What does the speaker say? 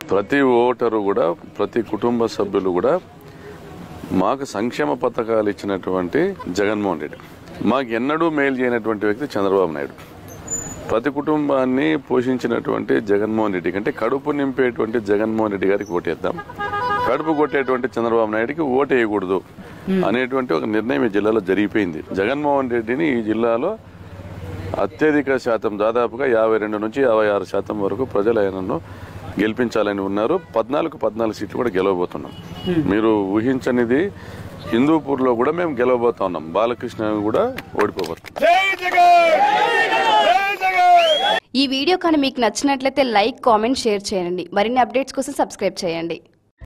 ప్రతి ఓటరు కూడా ప్రతి కుటుంబ సభ్యులు కూడా మాకు సంక్షేమ పథకాలు ఇచ్చినటువంటి జగన్మోహన్ రెడ్డి మాకు ఎన్నడూ మేలు చేయనటువంటి వ్యక్తి చంద్రబాబు నాయుడు ప్రతి కుటుంబాన్ని పోషించినటువంటి జగన్మోహన్ రెడ్డి కంటే కడుపు నింపేటువంటి జగన్మోహన్ రెడ్డి గారికి ఓటేద్దాం కడుపు కొట్టేటువంటి చంద్రబాబు నాయుడికి ఓటు వేయకూడదు అనేటువంటి ఒక నిర్ణయం ఈ జిల్లాలో జరిగిపోయింది జగన్మోహన్ రెడ్డిని ఈ జిల్లాలో అత్యధిక శాతం దాదాపుగా యాభై రెండు నుంచి యాభై ఆరు శాతం వరకు ప్రజలు ఆయనను గెలిపించాలని ఉన్నారు పద్నాలుగు పద్నాలుగు సీట్లు కూడా గెలవబోతున్నాం మీరు ఊహించనిది హిందూపూర్లో కూడా మేము గెలవబోతా ఉన్నాం బాలకృష్ణ కూడా ఓడిపోబోతున్నాం ఈ వీడియో కానీ మీకు నచ్చినట్లయితే లైక్ కామెంట్ షేర్ చేయండి మరిన్ని అప్డేట్స్ కోసం సబ్స్క్రైబ్ చేయండి